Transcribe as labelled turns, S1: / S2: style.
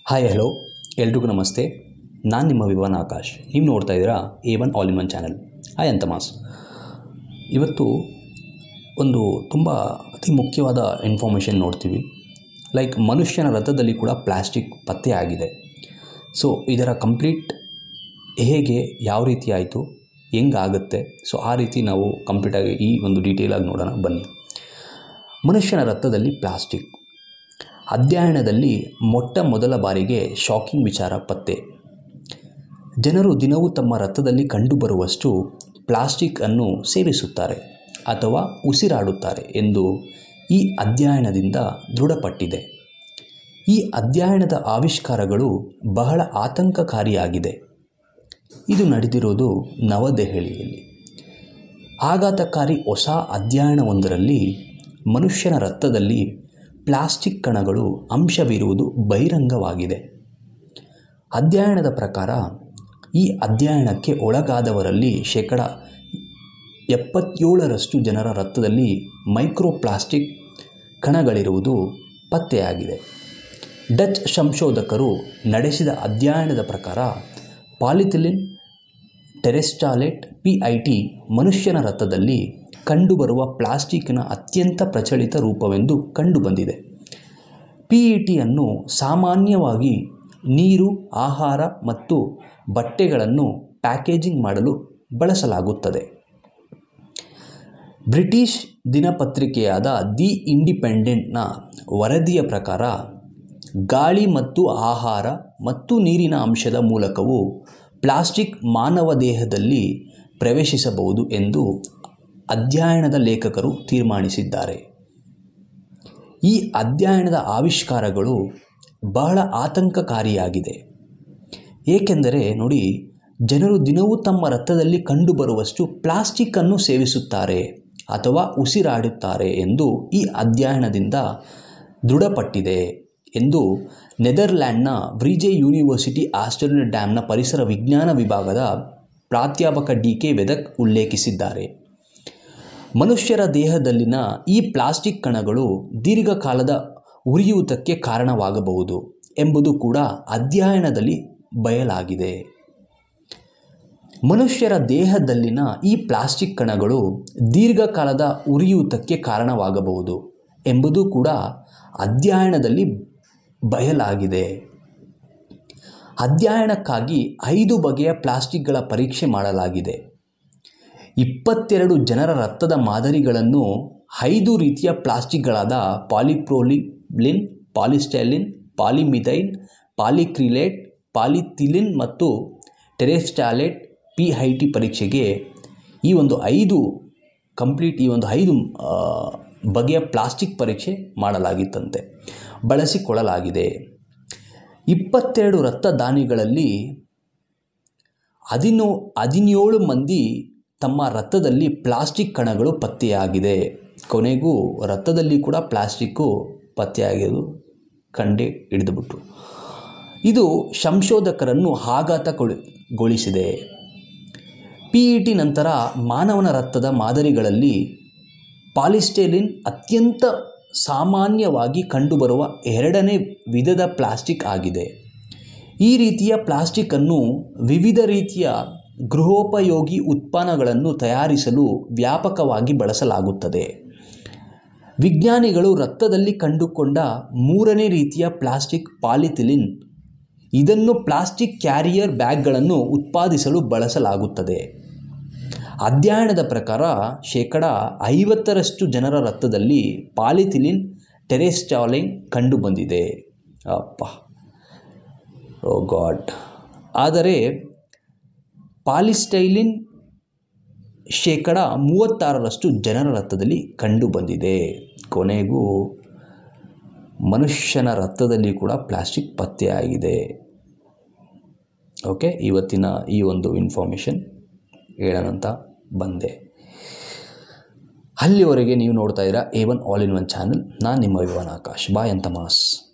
S1: hi hello ಎಲ್ರಿಗೂ ನಮಸ್ತೆ ನಾನು ನಿಮ್ಮ ವಿವಾನ್ ಆಕಾಶ್ ನೀವು ನೋಡ್ತಾ ಇದ್ದೀರಾ A one all in one channel hi ಅಂತ ಮಾಸ್ ಇವತ್ತು ಒಂದು ತುಂಬ ಅತಿ ಮುಖ್ಯವಾದ ಇನ್ಫಾರ್ಮೇಷನ್ ನೋಡ್ತೀವಿ ಲೈಕ್ ಮನುಷ್ಯನ ರಥದಲ್ಲಿ ಕೂಡ ಪ್ಲಾಸ್ಟಿಕ್ ಪತ್ತೆ ಆಗಿದೆ ಸೊ ಇದರ ಕಂಪ್ಲೀಟ್ ಹೇಗೆ ಯಾವ ರೀತಿ ಆಯಿತು ಹೆಂಗಾಗುತ್ತೆ ಸೊ ಆ ರೀತಿ ನಾವು ಕಂಪ್ಲೀಟಾಗಿ ಈ ಒಂದು ಡೀಟೇಲಾಗಿ ನೋಡೋಣ ಬನ್ನಿ ಮನುಷ್ಯನ ರಕ್ತದಲ್ಲಿ ಪ್ಲಾಸ್ಟಿಕ್ ಅಧ್ಯಯನದಲ್ಲಿ ಮೊಟ್ಟ ಮೊದಲ ಬಾರಿಗೆ ಶಾಕಿಂಗ್ ವಿಚಾರ ಪತ್ತೆ ಜನರು ದಿನವೂ ತಮ್ಮ ರಕ್ತದಲ್ಲಿ ಕಂಡುಬರುವಷ್ಟು ಪ್ಲಾಸ್ಟಿಕ್ ಅನ್ನು ಸೇವಿಸುತ್ತಾರೆ ಅಥವಾ ಉಸಿರಾಡುತ್ತಾರೆ ಎಂದು ಈ ಅಧ್ಯಯನದಿಂದ ದೃಢಪಟ್ಟಿದೆ ಈ ಅಧ್ಯಯನದ ಆವಿಷ್ಕಾರಗಳು ಬಹಳ ಆತಂಕಕಾರಿಯಾಗಿದೆ ಇದು ನಡೆದಿರೋದು ನವದೆಹಲಿಯಲ್ಲಿ ಆಘಾತಕಾರಿ ಹೊಸ ಅಧ್ಯಯನವೊಂದರಲ್ಲಿ ಮನುಷ್ಯನ ರಕ್ತದಲ್ಲಿ ಪ್ಲಾಸ್ಟಿಕ್ ಕಣಗಳು ಅಂಶವಿರುವುದು ಬಹಿರಂಗವಾಗಿದೆ ಅಧ್ಯಯನದ ಪ್ರಕಾರ ಈ ಅಧ್ಯಯನಕ್ಕೆ ಒಳಗಾದವರಲ್ಲಿ ಶೇಕಡ ಎಪ್ಪತ್ತೇಳರಷ್ಟು ಜನರ ರಕ್ತದಲ್ಲಿ ಮೈಕ್ರೋಪ್ಲಾಸ್ಟಿಕ್ ಕಣಗಳಿರುವುದು ಪತ್ತೆಯಾಗಿದೆ ಡಚ್ ಸಂಶೋಧಕರು ನಡೆಸಿದ ಅಧ್ಯಯನದ ಪ್ರಕಾರ polyethylene terephthalate P I T ಮನುಷ್ಯನ ರಕ್ತದಲ್ಲಿ ಕಂಡುಬರುವ ಪ್ಲಾಸ್ಟಿಕ್ನ ಅತ್ಯಂತ ಪ್ರಚಲಿತ ರೂಪವೆಂದು ಕಂಡುಬಂದಿದೆ ಪಿ ಇ ಟಿಯನ್ನು ಸಾಮಾನ್ಯವಾಗಿ ನೀರು ಆಹಾರ ಮತ್ತು ಬಟ್ಟೆಗಳನ್ನು ಪ್ಯಾಕೇಜಿಂಗ್ ಮಾಡಲು ಬಳಸಲಾಗುತ್ತದೆ ಬ್ರಿಟಿಷ್ ದಿನಪತ್ರಿಕೆಯಾದ ದಿ ಇಂಡಿಪೆಂಡೆಂಟ್ನ ವರದಿಯ ಪ್ರಕಾರ ಗಾಳಿ ಮತ್ತು ಆಹಾರ ಮತ್ತು ನೀರಿನ ಅಂಶದ ಮೂಲಕವೂ ಪ್ಲಾಸ್ಟಿಕ್ ಮಾನವ ದೇಹದಲ್ಲಿ ಪ್ರವೇಶಿಸಬಹುದು ಎಂದು ಅಧ್ಯಯನದ ಲೇಖಕರು ತೀರ್ಮಾನಿಸಿದ್ದಾರೆ ಈ ಅಧ್ಯಯನದ ಆವಿಷ್ಕಾರಗಳು ಬಹಳ ಆತಂಕಕಾರಿಯಾಗಿದೆ ಏಕೆಂದರೆ ನೋಡಿ ಜನರು ದಿನವೂ ತಮ್ಮ ರಕ್ತದಲ್ಲಿ ಕಂಡುಬರುವಷ್ಟು ಪ್ಲಾಸ್ಟಿಕ್ಕನ್ನು ಸೇವಿಸುತ್ತಾರೆ ಅಥವಾ ಉಸಿರಾಡುತ್ತಾರೆ ಎಂದು ಈ ಅಧ್ಯಯನದಿಂದ ದೃಢಪಟ್ಟಿದೆ ಎಂದು ನೆದರ್ಲ್ಯಾಂಡ್ನ ವ್ರೀಜೆ ಯೂನಿವರ್ಸಿಟಿ ಆಸ್ಟರ್ನ್ ಡ್ಯಾಮ್ನ ಪರಿಸರ ವಿಜ್ಞಾನ ವಿಭಾಗದ ಪ್ರಾಧ್ಯಾಪಕ ಡಿ ಕೆ ವೆದಕ್ ಉಲ್ಲೇಖಿಸಿದ್ದಾರೆ ಮನುಷ್ಯರ ದೇಹದಲ್ಲಿನ ಈ ಪ್ಲಾಸ್ಟಿಕ್ ಕಣಗಳು ದೀರ್ಘಕಾಲದ ಉರಿಯೂತಕ್ಕೆ ಕಾರಣವಾಗಬಹುದು ಎಂಬುದು ಕೂಡ ಅಧ್ಯಯನದಲ್ಲಿ ಬಯಲಾಗಿದೆ ಮನುಷ್ಯರ ದೇಹದಲ್ಲಿನ ಈ ಪ್ಲಾಸ್ಟಿಕ್ ಕಣಗಳು ದೀರ್ಘಕಾಲದ ಉರಿಯೂತಕ್ಕೆ ಕಾರಣವಾಗಬಹುದು ಎಂಬುದು ಕೂಡ ಅಧ್ಯಯನದಲ್ಲಿ ಬಯಲಾಗಿದೆ ಅಧ್ಯಯನಕ್ಕಾಗಿ ಐದು ಬಗೆಯ ಪ್ಲಾಸ್ಟಿಕ್ಗಳ ಪರೀಕ್ಷೆ ಮಾಡಲಾಗಿದೆ ಇಪ್ಪತ್ತೆರಡು ಜನರ ರಕ್ತದ ಮಾದರಿಗಳನ್ನು ಐದು ರೀತಿಯ ಪ್ಲಾಸ್ಟಿಕ್ಗಳಾದ ಪಾಲಿಪ್ರೋಲಿನ್ ಪಾಲಿಸ್ಟೈಲಿನ್ ಪಾಲಿಮಿಥೈನ್ ಪಾಲಿಕ್ರಿಲೇಟ್ ಪಾಲಿಥಿಲಿನ್ ಮತ್ತು ಟೆರೆಸ್ಟಾಲೆಟ್ ಪಿ ಐ ಟಿ ಪರೀಕ್ಷೆಗೆ ಈ ಒಂದು ಐದು ಕಂಪ್ಲೀಟ್ ಈ ಒಂದು ಐದು ಆ, ಬಗೆಯ ಪ್ಲಾಸ್ಟಿಕ್ ಪರೀಕ್ಷೆ ಮಾಡಲಾಗಿತ್ತಂತೆ ಬಳಸಿಕೊಳ್ಳಲಾಗಿದೆ ಇಪ್ಪತ್ತೆರಡು ರಕ್ತದಾನಿಗಳಲ್ಲಿ ಹದಿನೋ ಹದಿನೇಳು ಮಂದಿ ತಮ್ಮ ರಕ್ತದಲ್ಲಿ ಪ್ಲಾಸ್ಟಿಕ್ ಕಣಗಳು ಪತ್ತೆಯಾಗಿದೆ ಕೊನೆಗೂ ರಕ್ತದಲ್ಲಿ ಕೂಡ ಪ್ಲಾಸ್ಟಿಕ್ಕು ಪತ್ತೆಯಾಗಿರೋದು ಕಂಡೆ ಹಿಡಿದುಬಿಟ್ರು ಇದು ಸಂಶೋಧಕರನ್ನು ಆಘಾತಗೊಳಿಸಿದೆ ಪಿ ಇ ಟಿ ನಂತರ ಮಾನವನ ರಕ್ತದ ಮಾದರಿಗಳಲ್ಲಿ ಪಾಲಿಸ್ಟೇಲಿನ್ ಅತ್ಯಂತ ಸಾಮಾನ್ಯವಾಗಿ ಕಂಡುಬರುವ ಎರಡನೇ ವಿಧದ ಪ್ಲಾಸ್ಟಿಕ್ ಆಗಿದೆ ಈ ರೀತಿಯ ಪ್ಲಾಸ್ಟಿಕ್ಕನ್ನು ವಿವಿಧ ರೀತಿಯ ಗೃಹೋಪಯೋಗಿ ಉತ್ಪನ್ನಗಳನ್ನು ತಯಾರಿಸಲು ವ್ಯಾಪಕವಾಗಿ ಬಳಸಲಾಗುತ್ತದೆ ವಿಜ್ಞಾನಿಗಳು ರಕ್ತದಲ್ಲಿ ಕಂಡುಕೊಂಡ ಮೂರನೇ ರೀತಿಯ ಪ್ಲಾಸ್ಟಿಕ್ ಪಾಲಿಥಿಲಿನ್ ಇದನ್ನು ಪ್ಲಾಸ್ಟಿಕ್ ಕ್ಯಾರಿಯರ್ ಬ್ಯಾಗ್ಗಳನ್ನು ಉತ್ಪಾದಿಸಲು ಬಳಸಲಾಗುತ್ತದೆ ಅಧ್ಯಯನದ ಪ್ರಕಾರ ಶೇಕಡ ಐವತ್ತರಷ್ಟು ಜನರ ರಕ್ತದಲ್ಲಿ ಪಾಲಿಥಿಲಿನ್ ಟೆರೆಸ್ಟಾಲಿನ್ ಕಂಡುಬಂದಿದೆ ಅಪ್ಪ ಓ ಗಾಡ್ ಆದರೆ ಪಾಲಿಸ್ಟೈಲಿನ್ ಶೇಕಡ ಮೂವತ್ತಾರರಷ್ಟು ಜನರ ರಕ್ತದಲ್ಲಿ ಕಂಡುಬಂದಿದೆ ಕೊನೆಗೂ ಮನುಷ್ಯನ ರಕ್ತದಲ್ಲಿ ಕೂಡ ಪ್ಲಾಸ್ಟಿಕ್ ಪತ್ತೆಯಾಗಿದೆ ಓಕೆ ಇವತ್ತಿನ ಈ ಒಂದು ಇನ್ಫಾರ್ಮೇಷನ್ ಹೇಳೋಣಂತ ಬಂದೆ ಅಲ್ಲಿವರೆಗೆ ನೀವು ನೋಡ್ತಾ ಇದ್ದೀರಾ A one all in one channel ನಾನು ನಿಮ್ಮ ವಿವಾನ್ ಆಕಾಶ್ ಬಾಯ್ ಅಂತ ಮಾಸ್